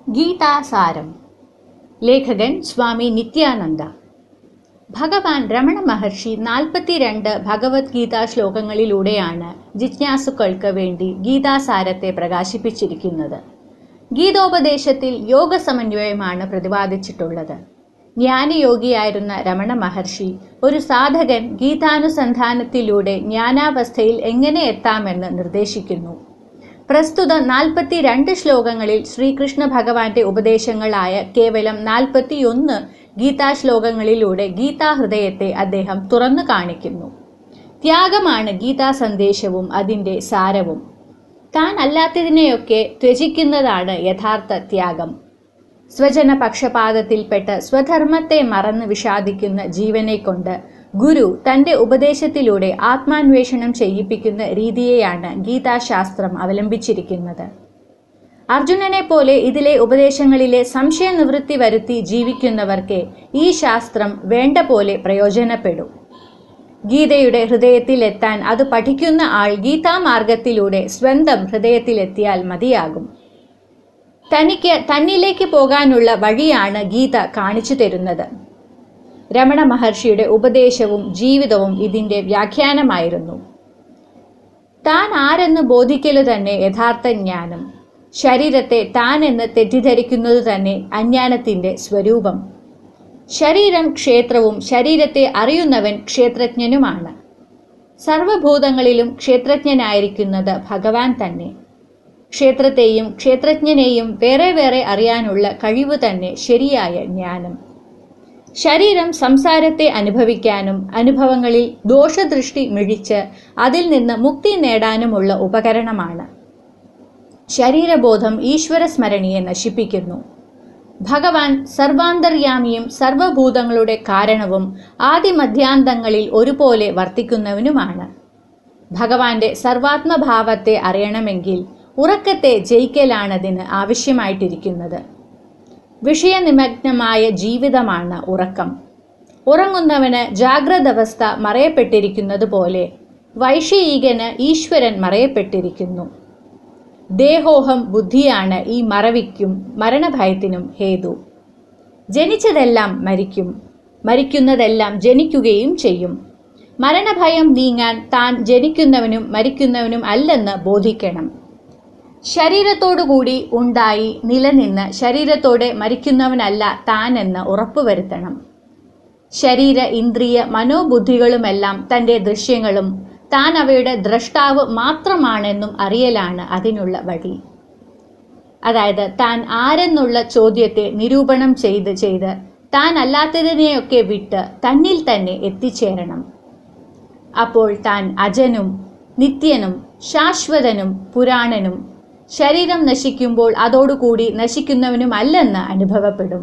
ഗീതാസാരം ലേഖകൻ സ്വാമി നിത്യാനന്ദ ഭഗവാൻ രമണ മഹർഷി നാൽപ്പത്തിരണ്ട് ഭഗവത്ഗീതാ ശ്ലോകങ്ങളിലൂടെയാണ് ജിജ്ഞാസുക്കൾക്ക് വേണ്ടി ഗീതാസാരത്തെ പ്രകാശിപ്പിച്ചിരിക്കുന്നത് ഗീതോപദേശത്തിൽ യോഗ സമന്വയമാണ് പ്രതിപാദിച്ചിട്ടുള്ളത് ജ്ഞാനയോഗിയായിരുന്ന രമണ മഹർഷി ഒരു സാധകൻ ഗീതാനുസന്ധാനത്തിലൂടെ ജ്ഞാനാവസ്ഥയിൽ എങ്ങനെ എത്താമെന്ന് നിർദ്ദേശിക്കുന്നു പ്രസ്തുത നാൽപ്പത്തിരണ്ട് ശ്ലോകങ്ങളിൽ ശ്രീകൃഷ്ണ ഭഗവാന്റെ ഉപദേശങ്ങളായ കേവലം നാൽപ്പത്തിയൊന്ന് ഗീതാ ശ്ലോകങ്ങളിലൂടെ ഗീതാഹൃദയത്തെ അദ്ദേഹം തുറന്നു കാണിക്കുന്നു ത്യാഗമാണ് ഗീതാ സന്ദേശവും അതിൻ്റെ സാരവും താൻ അല്ലാത്തതിനെയൊക്കെ ത്യജിക്കുന്നതാണ് യഥാർത്ഥ ത്യാഗം സ്വജന പക്ഷപാതത്തിൽപ്പെട്ട് സ്വധർമ്മത്തെ മറന്ന് വിഷാദിക്കുന്ന ജീവനെ കൊണ്ട് ഗുരു തന്റെ ഉപദേശത്തിലൂടെ ആത്മാന്വേഷണം ചെയ്യിപ്പിക്കുന്ന രീതിയെയാണ് ഗീതാശാസ്ത്രം അവലംബിച്ചിരിക്കുന്നത് അർജുനനെ പോലെ ഇതിലെ ഉപദേശങ്ങളിലെ സംശയനിവൃത്തി വരുത്തി ജീവിക്കുന്നവർക്ക് ഈ ശാസ്ത്രം വേണ്ട പോലെ പ്രയോജനപ്പെടും ഗീതയുടെ ഹൃദയത്തിലെത്താൻ അത് പഠിക്കുന്ന ആൾ ഗീതാമാർഗത്തിലൂടെ സ്വന്തം ഹൃദയത്തിലെത്തിയാൽ മതിയാകും തനിക്ക് തന്നിലേക്ക് പോകാനുള്ള വഴിയാണ് ഗീത കാണിച്ചു തരുന്നത് രമണ മഹർഷിയുടെ ഉപദേശവും ജീവിതവും ഇതിന്റെ വ്യാഖ്യാനമായിരുന്നു താൻ ആരെന്ന് ബോധിക്കലു തന്നെ യഥാർത്ഥ ജ്ഞാനം ശരീരത്തെ താൻ എന്ന് തെറ്റിദ്ധരിക്കുന്നത് തന്നെ അജ്ഞാനത്തിന്റെ സ്വരൂപം ശരീരം ക്ഷേത്രവും ശരീരത്തെ അറിയുന്നവൻ ക്ഷേത്രജ്ഞനുമാണ് സർവഭൂതങ്ങളിലും ക്ഷേത്രജ്ഞനായിരിക്കുന്നത് ഭഗവാൻ തന്നെ ക്ഷേത്രത്തെയും ക്ഷേത്രജ്ഞനെയും വേറെ വേറെ അറിയാനുള്ള കഴിവ് തന്നെ ശരിയായ ജ്ഞാനം ശരീരം സംസാരത്തെ അനുഭവിക്കാനും അനുഭവങ്ങളിൽ ദോഷദൃഷ്ടി മിഴിച്ച് അതിൽ നിന്ന് മുക്തി നേടാനുമുള്ള ഉപകരണമാണ് ശരീരബോധം ഈശ്വര സ്മരണിയെ നശിപ്പിക്കുന്നു ഭഗവാൻ സർവാന്തര്യാമിയും സർവഭൂതങ്ങളുടെ കാരണവും ആദിമധ്യാന്തങ്ങളിൽ ഒരുപോലെ വർത്തിക്കുന്നവനുമാണ് ഭഗവാന്റെ സർവാത്മഭാവത്തെ അറിയണമെങ്കിൽ ഉറക്കത്തെ ജയിക്കലാണതിന് ആവശ്യമായിട്ടിരിക്കുന്നത് വിഷയനിമഗ്നമായ ജീവിതമാണ് ഉറക്കം ഉറങ്ങുന്നവന് ജാഗ്രതവസ്ഥ മറയപ്പെട്ടിരിക്കുന്നത് പോലെ വൈഷയികന് ഈശ്വരൻ മറയപ്പെട്ടിരിക്കുന്നു ദേഹോഹം ബുദ്ധിയാണ് ഈ മറവിക്കും മരണഭയത്തിനും ഹേതു ജനിച്ചതെല്ലാം മരിക്കും മരിക്കുന്നതെല്ലാം ജനിക്കുകയും ചെയ്യും മരണഭയം നീങ്ങാൻ താൻ ജനിക്കുന്നവനും മരിക്കുന്നവനും അല്ലെന്ന് ബോധിക്കണം ശരീരത്തോടുകൂടി ഉണ്ടായി നിലനിന്ന് ശരീരത്തോടെ മരിക്കുന്നവനല്ല താനെന്ന് ഉറപ്പുവരുത്തണം ശരീര ഇന്ദ്രിയ മനോബുദ്ധികളുമെല്ലാം തന്റെ ദൃശ്യങ്ങളും താൻ അവയുടെ ദ്രഷ്ടാവ് മാത്രമാണെന്നും അറിയലാണ് അതിനുള്ള വഴി അതായത് താൻ ആരെന്നുള്ള ചോദ്യത്തെ നിരൂപണം ചെയ്ത് ചെയ്ത് താൻ അല്ലാത്തതിനെയൊക്കെ വിട്ട് തന്നിൽ തന്നെ എത്തിച്ചേരണം അപ്പോൾ താൻ അജനും നിത്യനും ശാശ്വതനും പുരാണനും ശരീരം നശിക്കുമ്പോൾ അതോടുകൂടി നശിക്കുന്നവനുമല്ലെന്ന് അനുഭവപ്പെടും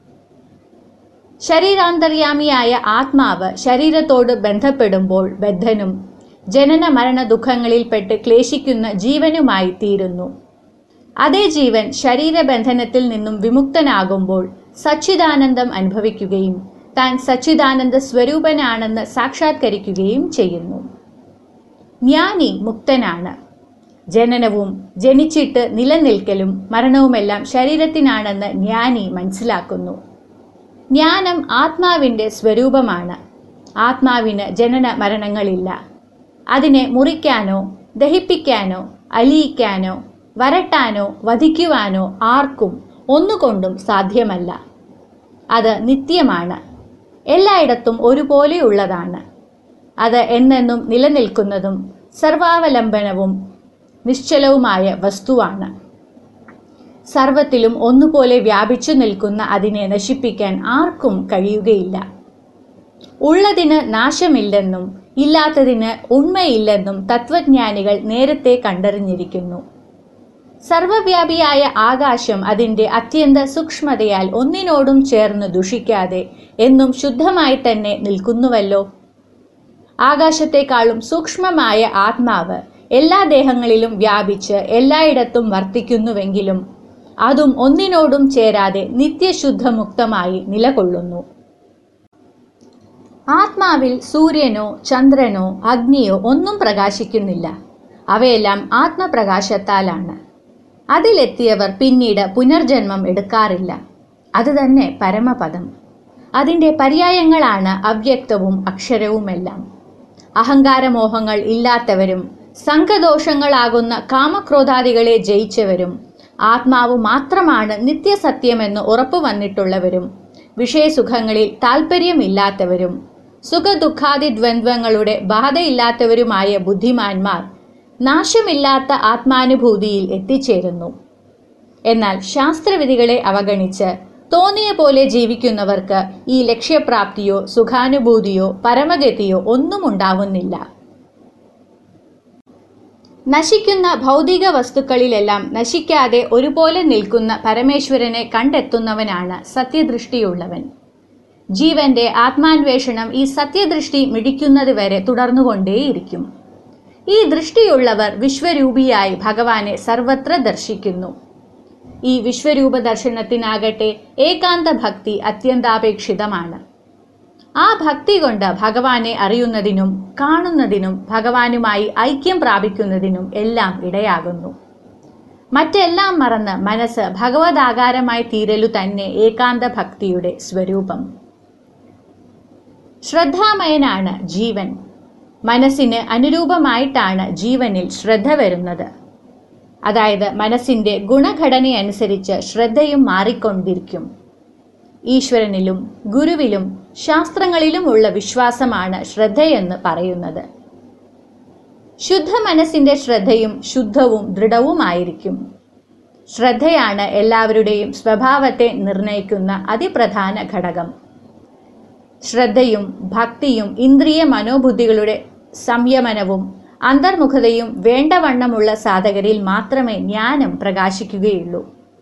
ശരീരാന്തര്യാമിയായ ആത്മാവ് ശരീരത്തോട് ബന്ധപ്പെടുമ്പോൾ ബദ്ധനും ജനന മരണ ദുഃഖങ്ങളിൽപ്പെട്ട് ക്ലേശിക്കുന്ന ജീവനുമായി തീരുന്നു അതേ ജീവൻ ശരീരബന്ധനത്തിൽ നിന്നും വിമുക്തനാകുമ്പോൾ സച്ചിദാനന്ദം അനുഭവിക്കുകയും താൻ സച്ചിദാനന്ദ സ്വരൂപനാണെന്ന് സാക്ഷാത്കരിക്കുകയും ചെയ്യുന്നു ജ്ഞാനി മുക്തനാണ് ജനനവും ജനിച്ചിട്ട് നിലനിൽക്കലും മരണവുമെല്ലാം ശരീരത്തിനാണെന്ന് ജ്ഞാനി മനസ്സിലാക്കുന്നു ജ്ഞാനം ആത്മാവിൻ്റെ സ്വരൂപമാണ് ആത്മാവിന് ജനന മരണങ്ങളില്ല അതിനെ മുറിക്കാനോ ദഹിപ്പിക്കാനോ അലിയിക്കാനോ വരട്ടാനോ വധിക്കുവാനോ ആർക്കും ഒന്നുകൊണ്ടും സാധ്യമല്ല അത് നിത്യമാണ് എല്ലായിടത്തും ഒരുപോലെയുള്ളതാണ് അത് എന്നെന്നും നിലനിൽക്കുന്നതും സർവാവലംബനവും നിശ്ചലവുമായ വസ്തുവാണ് സർവത്തിലും ഒന്നുപോലെ വ്യാപിച്ചു നിൽക്കുന്ന അതിനെ നശിപ്പിക്കാൻ ആർക്കും കഴിയുകയില്ല ഉള്ളതിന് നാശമില്ലെന്നും ഇല്ലാത്തതിന് ഉണ്മയില്ലെന്നും തത്വജ്ഞാനികൾ നേരത്തെ കണ്ടറിഞ്ഞിരിക്കുന്നു സർവവ്യാപിയായ ആകാശം അതിൻ്റെ അത്യന്ത സൂക്ഷ്മതയാൽ ഒന്നിനോടും ചേർന്ന് ദുഷിക്കാതെ എന്നും ശുദ്ധമായി തന്നെ നിൽക്കുന്നുവല്ലോ ആകാശത്തെക്കാളും സൂക്ഷ്മമായ ആത്മാവ് എല്ലാ ദേഹങ്ങളിലും വ്യാപിച്ച് എല്ലായിടത്തും വർത്തിക്കുന്നുവെങ്കിലും അതും ഒന്നിനോടും ചേരാതെ നിത്യശുദ്ധമുക്തമായി നിലകൊള്ളുന്നു ആത്മാവിൽ സൂര്യനോ ചന്ദ്രനോ അഗ്നിയോ ഒന്നും പ്രകാശിക്കുന്നില്ല അവയെല്ലാം ആത്മപ്രകാശത്താലാണ് അതിലെത്തിയവർ പിന്നീട് പുനർജന്മം എടുക്കാറില്ല അതുതന്നെ പരമപദം അതിൻ്റെ പര്യായങ്ങളാണ് അവ്യക്തവും അക്ഷരവുമെല്ലാം അഹങ്കാരമോഹങ്ങൾ ഇല്ലാത്തവരും സംഘദോഷങ്ങളാകുന്ന കാമക്രോധാദികളെ ജയിച്ചവരും ആത്മാവ് മാത്രമാണ് നിത്യസത്യമെന്ന് ഉറപ്പു വന്നിട്ടുള്ളവരും വിഷയസുഖങ്ങളിൽ താൽപ്പര്യമില്ലാത്തവരും സുഖദുഃഖാദി ദ്വന്ദ്വങ്ങളുടെ ബാധയില്ലാത്തവരുമായ ബുദ്ധിമാന്മാർ നാശമില്ലാത്ത ആത്മാനുഭൂതിയിൽ എത്തിച്ചേരുന്നു എന്നാൽ ശാസ്ത്രവിധികളെ അവഗണിച്ച് തോന്നിയ പോലെ ജീവിക്കുന്നവർക്ക് ഈ ലക്ഷ്യപ്രാപ്തിയോ സുഖാനുഭൂതിയോ പരമഗതിയോ ഒന്നും ഉണ്ടാവുന്നില്ല നശിക്കുന്ന ഭൗതിക വസ്തുക്കളിലെല്ലാം നശിക്കാതെ ഒരുപോലെ നിൽക്കുന്ന പരമേശ്വരനെ കണ്ടെത്തുന്നവനാണ് സത്യദൃഷ്ടിയുള്ളവൻ ജീവന്റെ ആത്മാന്വേഷണം ഈ സത്യദൃഷ്ടി മിടിക്കുന്നത് വരെ തുടർന്നുകൊണ്ടേയിരിക്കും ഈ ദൃഷ്ടിയുള്ളവർ വിശ്വരൂപിയായി ഭഗവാനെ സർവത്ര ദർശിക്കുന്നു ഈ വിശ്വരൂപ ദർശനത്തിനാകട്ടെ ഏകാന്ത ഭക്തി അത്യന്താപേക്ഷിതമാണ് ആ ഭക്തി കൊണ്ട് ഭഗവാനെ അറിയുന്നതിനും കാണുന്നതിനും ഭഗവാനുമായി ഐക്യം പ്രാപിക്കുന്നതിനും എല്ലാം ഇടയാകുന്നു മറ്റെല്ലാം മറന്ന് മനസ്സ് ഭഗവതാകാരമായി തീരലു തന്നെ ഏകാന്ത ഭക്തിയുടെ സ്വരൂപം ശ്രദ്ധാമയനാണ് ജീവൻ മനസ്സിന് അനുരൂപമായിട്ടാണ് ജീവനിൽ ശ്രദ്ധ വരുന്നത് അതായത് മനസ്സിന്റെ ഗുണഘടനയനുസരിച്ച് ശ്രദ്ധയും മാറിക്കൊണ്ടിരിക്കും ഈശ്വരനിലും ഗുരുവിലും ശാസ്ത്രങ്ങളിലുമുള്ള വിശ്വാസമാണ് ശ്രദ്ധയെന്ന് പറയുന്നത് ശുദ്ധ മനസ്സിന്റെ ശ്രദ്ധയും ശുദ്ധവും ദൃഢവുമായിരിക്കും ശ്രദ്ധയാണ് എല്ലാവരുടെയും സ്വഭാവത്തെ നിർണയിക്കുന്ന അതിപ്രധാന ഘടകം ശ്രദ്ധയും ഭക്തിയും ഇന്ദ്രിയ മനോബുദ്ധികളുടെ സംയമനവും അന്തർമുഖതയും വേണ്ടവണ്ണമുള്ള സാധകരിൽ മാത്രമേ ജ്ഞാനം പ്രകാശിക്കുകയുള്ളൂ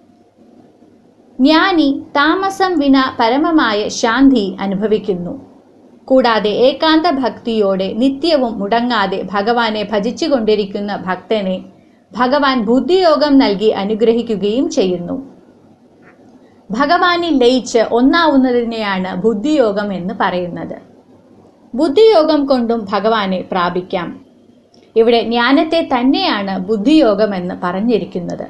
ജ്ഞാനി താമസം വിന പരമമായ ശാന്തി അനുഭവിക്കുന്നു കൂടാതെ ഏകാന്ത ഭക്തിയോടെ നിത്യവും മുടങ്ങാതെ ഭഗവാനെ ഭജിച്ചുകൊണ്ടിരിക്കുന്ന ഭക്തനെ ഭഗവാൻ ബുദ്ധിയോഗം നൽകി അനുഗ്രഹിക്കുകയും ചെയ്യുന്നു ഭഗവാനിൽ ലയിച്ച് ഒന്നാവുന്നതിനെയാണ് ബുദ്ധിയോഗം എന്ന് പറയുന്നത് ബുദ്ധിയോഗം കൊണ്ടും ഭഗവാനെ പ്രാപിക്കാം ഇവിടെ ജ്ഞാനത്തെ തന്നെയാണ് ബുദ്ധിയോഗം എന്ന് പറഞ്ഞിരിക്കുന്നത്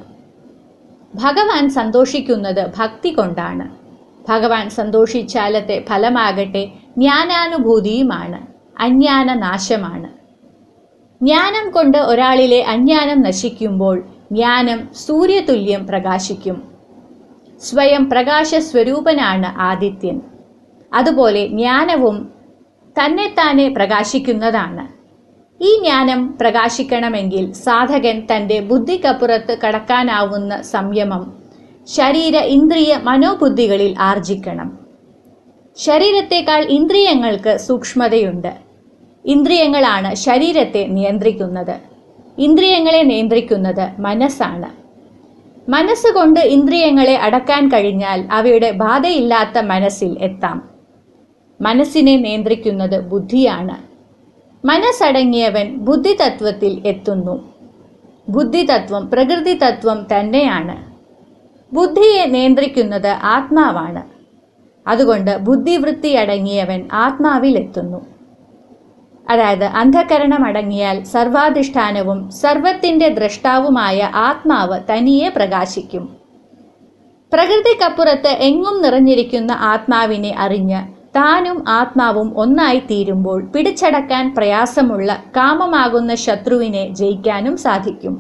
ഭഗവാൻ സന്തോഷിക്കുന്നത് ഭക്തി കൊണ്ടാണ് ഭഗവാൻ സന്തോഷിച്ചാലത്തെ ഫലമാകട്ടെ ജ്ഞാനാനുഭൂതിയുമാണ് അജ്ഞാന നാശമാണ് ജ്ഞാനം കൊണ്ട് ഒരാളിലെ അജ്ഞാനം നശിക്കുമ്പോൾ ജ്ഞാനം സൂര്യതുല്യം പ്രകാശിക്കും സ്വയം പ്രകാശ സ്വരൂപനാണ് ആദിത്യൻ അതുപോലെ ജ്ഞാനവും തന്നെത്താനെ പ്രകാശിക്കുന്നതാണ് ഈ ജ്ഞാനം പ്രകാശിക്കണമെങ്കിൽ സാധകൻ തൻ്റെ ബുദ്ധിക്കപ്പുറത്ത് കടക്കാനാവുന്ന സംയമം ശരീര ഇന്ദ്രിയ മനോബുദ്ധികളിൽ ആർജിക്കണം ശരീരത്തെക്കാൾ ഇന്ദ്രിയങ്ങൾക്ക് സൂക്ഷ്മതയുണ്ട് ഇന്ദ്രിയങ്ങളാണ് ശരീരത്തെ നിയന്ത്രിക്കുന്നത് ഇന്ദ്രിയങ്ങളെ നിയന്ത്രിക്കുന്നത് മനസ്സാണ് മനസ്സുകൊണ്ട് ഇന്ദ്രിയങ്ങളെ അടക്കാൻ കഴിഞ്ഞാൽ അവയുടെ ബാധയില്ലാത്ത മനസ്സിൽ എത്താം മനസ്സിനെ നിയന്ത്രിക്കുന്നത് ബുദ്ധിയാണ് മനസ്സടങ്ങിയവൻ ബുദ്ധിതത്വത്തിൽ എത്തുന്നു ബുദ്ധിതത്വം പ്രകൃതി തത്വം തന്നെയാണ് ബുദ്ധിയെ നിയന്ത്രിക്കുന്നത് ആത്മാവാണ് അതുകൊണ്ട് ബുദ്ധിവൃത്തി അടങ്ങിയവൻ ആത്മാവിലെത്തുന്നു അതായത് അന്ധകരണം അടങ്ങിയാൽ സർവാധിഷ്ഠാനവും സർവത്തിന്റെ ദ്രഷ്ടാവുമായ ആത്മാവ് തനിയെ പ്രകാശിക്കും പ്രകൃതിക്കപ്പുറത്ത് എങ്ങും നിറഞ്ഞിരിക്കുന്ന ആത്മാവിനെ അറിഞ്ഞ് താനും ആത്മാവും ഒന്നായി തീരുമ്പോൾ പിടിച്ചടക്കാൻ പ്രയാസമുള്ള കാമമാകുന്ന ശത്രുവിനെ ജയിക്കാനും സാധിക്കും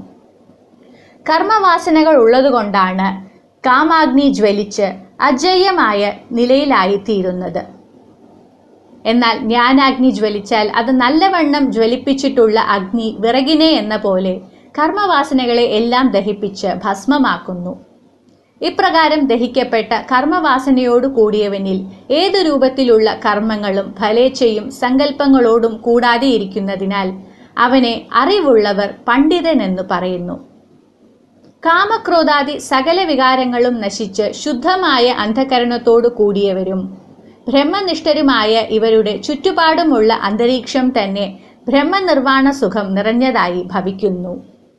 കർമ്മവാസനകൾ ഉള്ളതുകൊണ്ടാണ് കാമാഗ്നി ജ്വലിച്ച് അജയ്യമായ നിലയിലായിത്തീരുന്നത് എന്നാൽ ജ്ഞാനാഗ്നി ജ്വലിച്ചാൽ അത് നല്ലവണ്ണം ജ്വലിപ്പിച്ചിട്ടുള്ള അഗ്നി വിറകിനെ എന്ന പോലെ കർമ്മവാസനകളെ എല്ലാം ദഹിപ്പിച്ച് ഭസ്മമാക്കുന്നു ഇപ്രകാരം ദഹിക്കപ്പെട്ട കർമ്മവാസനയോട് കൂടിയവനിൽ ഏതു രൂപത്തിലുള്ള കർമ്മങ്ങളും ഫലേച്ഛയും സങ്കല്പങ്ങളോടും കൂടാതെ ഇരിക്കുന്നതിനാൽ അവനെ അറിവുള്ളവർ പണ്ഡിതനെന്നു പറയുന്നു കാമക്രോധാദി സകല വികാരങ്ങളും നശിച്ച് ശുദ്ധമായ അന്ധകരണത്തോടു കൂടിയവരും ബ്രഹ്മനിഷ്ഠരുമായ ഇവരുടെ ചുറ്റുപാടുമുള്ള അന്തരീക്ഷം തന്നെ ബ്രഹ്മനിർവാണ സുഖം നിറഞ്ഞതായി ഭവിക്കുന്നു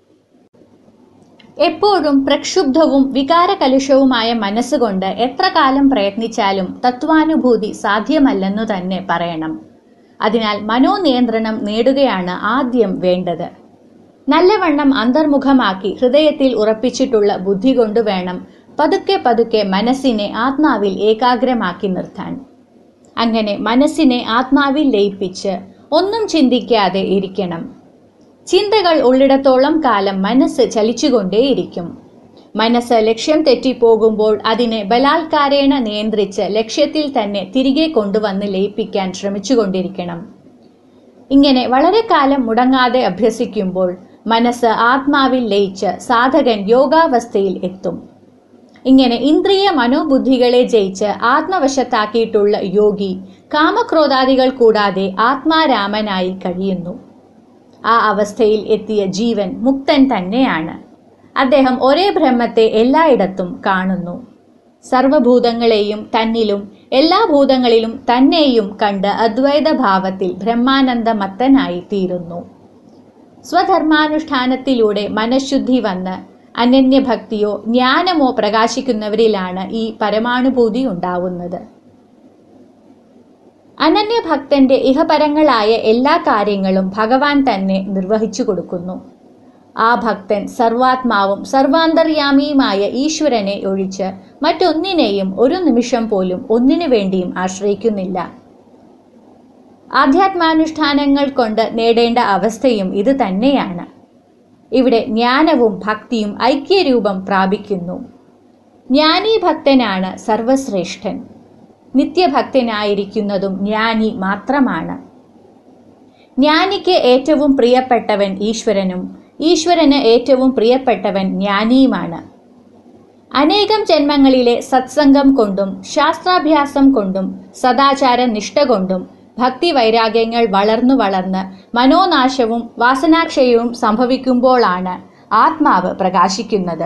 എപ്പോഴും പ്രക്ഷുബ്ധവും വികാരകലുഷവുമായ മനസ്സുകൊണ്ട് എത്ര കാലം പ്രയത്നിച്ചാലും തത്വാനുഭൂതി സാധ്യമല്ലെന്നു തന്നെ പറയണം അതിനാൽ മനോനിയന്ത്രണം നേടുകയാണ് ആദ്യം വേണ്ടത് നല്ലവണ്ണം അന്തർമുഖമാക്കി ഹൃദയത്തിൽ ഉറപ്പിച്ചിട്ടുള്ള ബുദ്ധി കൊണ്ട് വേണം പതുക്കെ പതുക്കെ മനസ്സിനെ ആത്മാവിൽ ഏകാഗ്രമാക്കി നിർത്താൻ അങ്ങനെ മനസ്സിനെ ആത്മാവിൽ ലയിപ്പിച്ച് ഒന്നും ചിന്തിക്കാതെ ഇരിക്കണം ചിന്തകൾ ഉള്ളിടത്തോളം കാലം മനസ്സ് ചലിച്ചുകൊണ്ടേയിരിക്കും മനസ്സ് ലക്ഷ്യം തെറ്റിപ്പോകുമ്പോൾ അതിനെ ബലാത്കാരേണ നിയന്ത്രിച്ച് ലക്ഷ്യത്തിൽ തന്നെ തിരികെ കൊണ്ടുവന്ന് ലയിപ്പിക്കാൻ ശ്രമിച്ചുകൊണ്ടിരിക്കണം ഇങ്ങനെ വളരെ കാലം മുടങ്ങാതെ അഭ്യസിക്കുമ്പോൾ മനസ്സ് ആത്മാവിൽ ലയിച്ച് സാധകൻ യോഗാവസ്ഥയിൽ എത്തും ഇങ്ങനെ ഇന്ദ്രിയ മനോബുദ്ധികളെ ജയിച്ച് ആത്മവശത്താക്കിയിട്ടുള്ള യോഗി കാമക്രോധാദികൾ കൂടാതെ ആത്മാരാമനായി കഴിയുന്നു ആ അവസ്ഥയിൽ എത്തിയ ജീവൻ മുക്തൻ തന്നെയാണ് അദ്ദേഹം ഒരേ ബ്രഹ്മത്തെ എല്ലായിടത്തും കാണുന്നു സർവഭൂതങ്ങളെയും തന്നിലും എല്ലാ ഭൂതങ്ങളിലും തന്നെയും കണ്ട് അദ്വൈത ഭാവത്തിൽ ബ്രഹ്മാനന്ദമത്തനായി തീരുന്നു സ്വധർമാനുഷ്ഠാനത്തിലൂടെ മനഃശുദ്ധി വന്ന് അനന്യഭക്തിയോ ജ്ഞാനമോ പ്രകാശിക്കുന്നവരിലാണ് ഈ പരമാനുഭൂതി ഉണ്ടാവുന്നത് അനന്യഭക്തന്റെ ഇഹപരങ്ങളായ എല്ലാ കാര്യങ്ങളും ഭഗവാൻ തന്നെ നിർവഹിച്ചു കൊടുക്കുന്നു ആ ഭക്തൻ സർവാത്മാവും സർവാന്തർയാമിയുമായ ഈശ്വരനെ ഒഴിച്ച് മറ്റൊന്നിനെയും ഒരു നിമിഷം പോലും ഒന്നിനു വേണ്ടിയും ആശ്രയിക്കുന്നില്ല ആധ്യാത്മാനുഷ്ഠാനങ്ങൾ കൊണ്ട് നേടേണ്ട അവസ്ഥയും ഇത് തന്നെയാണ് ഇവിടെ ജ്ഞാനവും ഭക്തിയും ഐക്യരൂപം പ്രാപിക്കുന്നു ജ്ഞാനി ഭക്തനാണ് സർവശ്രേഷ്ഠൻ നിത്യഭക്തനായിരിക്കുന്നതും ജ്ഞാനി മാത്രമാണ് ജ്ഞാനിക്ക് ഏറ്റവും പ്രിയപ്പെട്ടവൻ ഈശ്വരനും ഈശ്വരന് ഏറ്റവും പ്രിയപ്പെട്ടവൻ ജ്ഞാനിയുമാണ് അനേകം ജന്മങ്ങളിലെ സത്സംഗം കൊണ്ടും ശാസ്ത്രാഭ്യാസം കൊണ്ടും സദാചാര നിഷ്ഠ കൊണ്ടും ഭക്തി വൈരാഗ്യങ്ങൾ വളർന്നു വളർന്ന് മനോനാശവും വാസനാക്ഷയവും സംഭവിക്കുമ്പോഴാണ് ആത്മാവ് പ്രകാശിക്കുന്നത്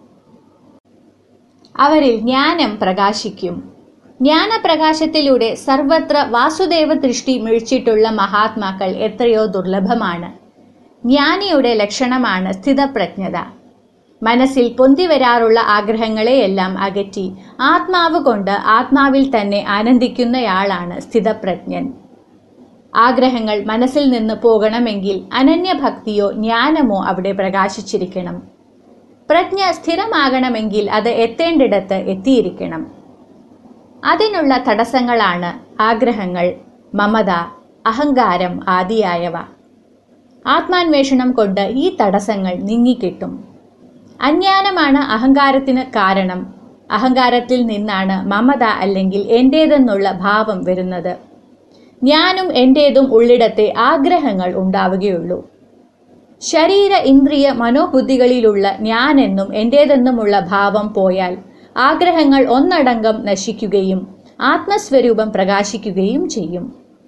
അവരിൽ ജ്ഞാനം പ്രകാശിക്കും ജ്ഞാനപ്രകാശത്തിലൂടെ സർവത്ര വാസുദേവ ദൃഷ്ടി മിഴിച്ചിട്ടുള്ള മഹാത്മാക്കൾ എത്രയോ ദുർലഭമാണ് ജ്ഞാനിയുടെ ലക്ഷണമാണ് സ്ഥിതപ്രജ്ഞത മനസ്സിൽ പൊന്തി വരാറുള്ള ആഗ്രഹങ്ങളെയെല്ലാം അകറ്റി ആത്മാവ് കൊണ്ട് ആത്മാവിൽ തന്നെ ആനന്ദിക്കുന്നയാളാണ് സ്ഥിതപ്രജ്ഞൻ ആഗ്രഹങ്ങൾ മനസ്സിൽ നിന്ന് പോകണമെങ്കിൽ അനന്യഭക്തിയോ ജ്ഞാനമോ അവിടെ പ്രകാശിച്ചിരിക്കണം പ്രജ്ഞ സ്ഥിരമാകണമെങ്കിൽ അത് എത്തേണ്ടിടത്ത് എത്തിയിരിക്കണം അതിനുള്ള തടസ്സങ്ങളാണ് ആഗ്രഹങ്ങൾ മമത അഹങ്കാരം ആദിയായവ ആത്മാന്വേഷണം കൊണ്ട് ഈ തടസ്സങ്ങൾ നീങ്ങിക്കിട്ടും അജ്ഞാനമാണ് അഹങ്കാരത്തിന് കാരണം അഹങ്കാരത്തിൽ നിന്നാണ് മമത അല്ലെങ്കിൽ എന്റേതെന്നുള്ള ഭാവം വരുന്നത് ഞാനും എന്റേതും ഉള്ളിടത്തെ ആഗ്രഹങ്ങൾ ഉണ്ടാവുകയുള്ളൂ ശരീര ഇന്ദ്രിയ മനോബുദ്ധികളിലുള്ള ഞാനെന്നും എന്റേതെന്നുമുള്ള ഭാവം പോയാൽ ആഗ്രഹങ്ങൾ ഒന്നടങ്കം നശിക്കുകയും ആത്മസ്വരൂപം പ്രകാശിക്കുകയും ചെയ്യും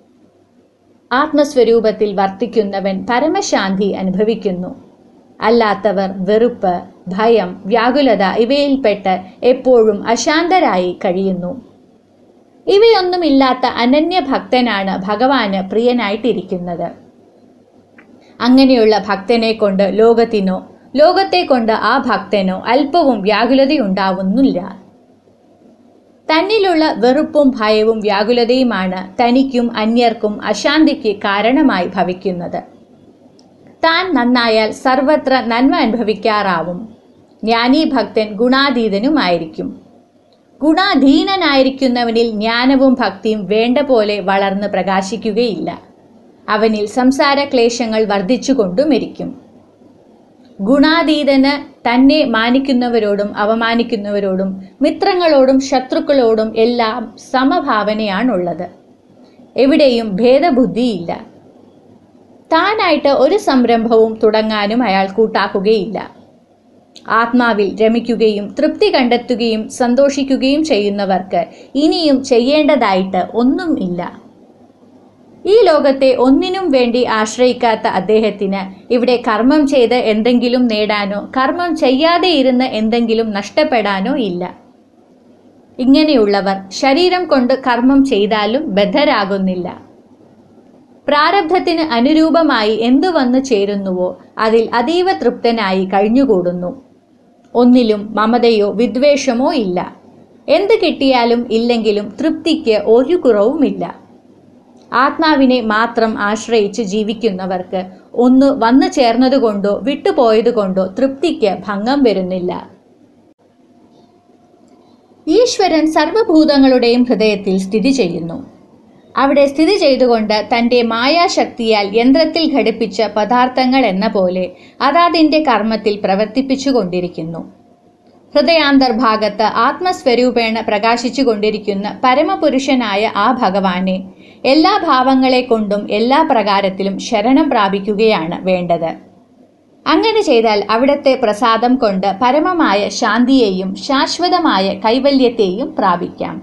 ആത്മസ്വരൂപത്തിൽ വർത്തിക്കുന്നവൻ പരമശാന്തി അനുഭവിക്കുന്നു അല്ലാത്തവർ വെറുപ്പ് ഭയം വ്യാകുലത ഇവയിൽപ്പെട്ട് എപ്പോഴും അശാന്തരായി കഴിയുന്നു ഇവയൊന്നുമില്ലാത്ത അനന്യഭക്തനാണ് ഭഗവാന് പ്രിയനായിട്ടിരിക്കുന്നത് അങ്ങനെയുള്ള ഭക്തനെ കൊണ്ട് ലോകത്തിനോ ലോകത്തെ കൊണ്ട് ആ ഭക്തനോ അല്പവും വ്യാകുലതയുണ്ടാവുന്നില്ല തന്നിലുള്ള വെറുപ്പും ഭയവും വ്യാകുലതയുമാണ് തനിക്കും അന്യർക്കും അശാന്തിക്ക് കാരണമായി ഭവിക്കുന്നത് താൻ നന്നായാൽ സർവത്ര നന്മ അനുഭവിക്കാറാവും ജ്ഞാനി ഭക്തൻ ഗുണാതീതനുമായിരിക്കും ഗുണാധീനനായിരിക്കുന്നവനിൽ ജ്ഞാനവും ഭക്തിയും വേണ്ട പോലെ വളർന്ന് പ്രകാശിക്കുകയില്ല അവനിൽ സംസാര ക്ലേശങ്ങൾ വർദ്ധിച്ചുകൊണ്ടുമിരിക്കും ഗുണാതീതന് തന്നെ മാനിക്കുന്നവരോടും അവമാനിക്കുന്നവരോടും മിത്രങ്ങളോടും ശത്രുക്കളോടും എല്ലാം സമഭാവനയാണുള്ളത് എവിടെയും ഭേദബുദ്ധിയില്ല താനായിട്ട് ഒരു സംരംഭവും തുടങ്ങാനും അയാൾ കൂട്ടാക്കുകയില്ല ആത്മാവിൽ രമിക്കുകയും തൃപ്തി കണ്ടെത്തുകയും സന്തോഷിക്കുകയും ചെയ്യുന്നവർക്ക് ഇനിയും ചെയ്യേണ്ടതായിട്ട് ഒന്നും ഇല്ല ഈ ലോകത്തെ ഒന്നിനും വേണ്ടി ആശ്രയിക്കാത്ത അദ്ദേഹത്തിന് ഇവിടെ കർമ്മം ചെയ്ത് എന്തെങ്കിലും നേടാനോ കർമ്മം ചെയ്യാതെ ഇരുന്ന് എന്തെങ്കിലും നഷ്ടപ്പെടാനോ ഇല്ല ഇങ്ങനെയുള്ളവർ ശരീരം കൊണ്ട് കർമ്മം ചെയ്താലും ബദ്ധരാകുന്നില്ല പ്രാരബ്ധത്തിന് അനുരൂപമായി എന്തു വന്നു ചേരുന്നുവോ അതിൽ അതീവ തൃപ്തനായി കഴിഞ്ഞുകൂടുന്നു ഒന്നിലും മമതയോ വിദ്വേഷമോ ഇല്ല എന്ത് കിട്ടിയാലും ഇല്ലെങ്കിലും തൃപ്തിക്ക് ഒരു കുറവുമില്ല ആത്മാവിനെ മാത്രം ആശ്രയിച്ച് ജീവിക്കുന്നവർക്ക് ഒന്ന് വന്നു ചേർന്നതുകൊണ്ടോ വിട്ടുപോയതുകൊണ്ടോ തൃപ്തിക്ക് ഭംഗം വരുന്നില്ല ഈശ്വരൻ സർവഭൂതങ്ങളുടെയും ഹൃദയത്തിൽ സ്ഥിതി ചെയ്യുന്നു അവിടെ സ്ഥിതി ചെയ്തുകൊണ്ട് തന്റെ മായാശക്തിയാൽ യന്ത്രത്തിൽ ഘടിപ്പിച്ച പദാർത്ഥങ്ങൾ എന്ന പോലെ അതാതിന്റെ കർമ്മത്തിൽ പ്രവർത്തിപ്പിച്ചുകൊണ്ടിരിക്കുന്നു ഹൃദയാന്തർഭാഗത്ത് ആത്മസ്വരൂപേണ പ്രകാശിച്ചുകൊണ്ടിരിക്കുന്ന പരമപുരുഷനായ ആ ഭഗവാനെ എല്ലാ ഭാവങ്ങളെ കൊണ്ടും എല്ലാ പ്രകാരത്തിലും ശരണം പ്രാപിക്കുകയാണ് വേണ്ടത് അങ്ങനെ ചെയ്താൽ അവിടത്തെ പ്രസാദം കൊണ്ട് പരമമായ ശാന്തിയെയും ശാശ്വതമായ കൈവല്യത്തെയും പ്രാപിക്കാം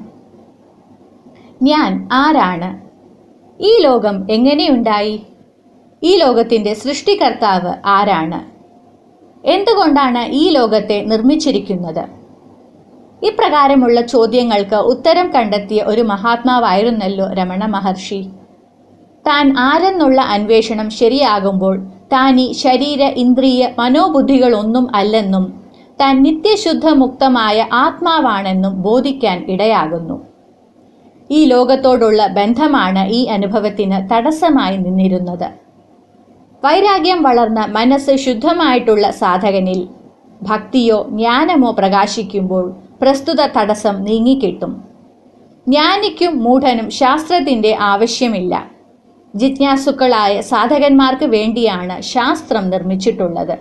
ഞാൻ ആരാണ് ഈ ലോകം എങ്ങനെയുണ്ടായി ഈ ലോകത്തിന്റെ സൃഷ്ടികർത്താവ് ആരാണ് എന്തുകൊണ്ടാണ് ഈ ലോകത്തെ നിർമ്മിച്ചിരിക്കുന്നത് ഇപ്രകാരമുള്ള ചോദ്യങ്ങൾക്ക് ഉത്തരം കണ്ടെത്തിയ ഒരു മഹാത്മാവായിരുന്നല്ലോ രമണ മഹർഷി താൻ ആരെന്നുള്ള അന്വേഷണം ശരിയാകുമ്പോൾ താൻ ഈ ശരീര ഇന്ദ്രിയ മനോബുദ്ധികളൊന്നും അല്ലെന്നും താൻ നിത്യശുദ്ധ മുക്തമായ ആത്മാവാണെന്നും ബോധിക്കാൻ ഇടയാകുന്നു ഈ ലോകത്തോടുള്ള ബന്ധമാണ് ഈ അനുഭവത്തിന് തടസ്സമായി നിന്നിരുന്നത് വൈരാഗ്യം വളർന്ന മനസ്സ് ശുദ്ധമായിട്ടുള്ള സാധകനിൽ ഭക്തിയോ ജ്ഞാനമോ പ്രകാശിക്കുമ്പോൾ പ്രസ്തുത തടസ്സം നീങ്ങിക്കിട്ടും ജ്ഞാനിക്കും മൂഢനും ശാസ്ത്രത്തിന്റെ ആവശ്യമില്ല ജിജ്ഞാസുക്കളായ സാധകന്മാർക്ക് വേണ്ടിയാണ് ശാസ്ത്രം നിർമ്മിച്ചിട്ടുള്ളത്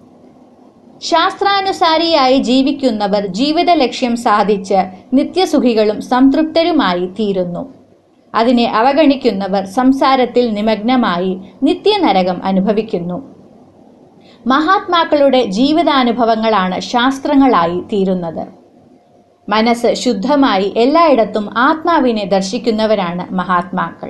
ശാസ്ത്രാനുസാരിയായി ജീവിക്കുന്നവർ ജീവിത ലക്ഷ്യം സാധിച്ച് നിത്യസുഖികളും സംതൃപ്തരുമായി തീരുന്നു അതിനെ അവഗണിക്കുന്നവർ സംസാരത്തിൽ നിമഗ്നമായി നിത്യനരകം അനുഭവിക്കുന്നു മഹാത്മാക്കളുടെ ജീവിതാനുഭവങ്ങളാണ് ശാസ്ത്രങ്ങളായി തീരുന്നത് മനസ്സ് ശുദ്ധമായി എല്ലായിടത്തും ആത്മാവിനെ ദർശിക്കുന്നവരാണ് മഹാത്മാക്കൾ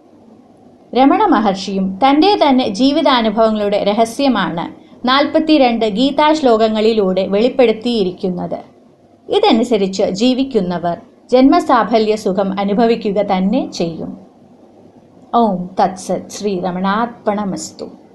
രമണ മഹർഷിയും തന്റെ തന്നെ ജീവിതാനുഭവങ്ങളുടെ രഹസ്യമാണ് നാൽപ്പത്തിരണ്ട് ഗീതാശ്ലോകങ്ങളിലൂടെ വെളിപ്പെടുത്തിയിരിക്കുന്നത് ഇതനുസരിച്ച് ജീവിക്കുന്നവർ ജന്മസാഫല്യ സുഖം അനുഭവിക്കുക തന്നെ ചെയ്യും ഓം തത്സത് ശ്രീ രമണാർപ്പണമസ്തു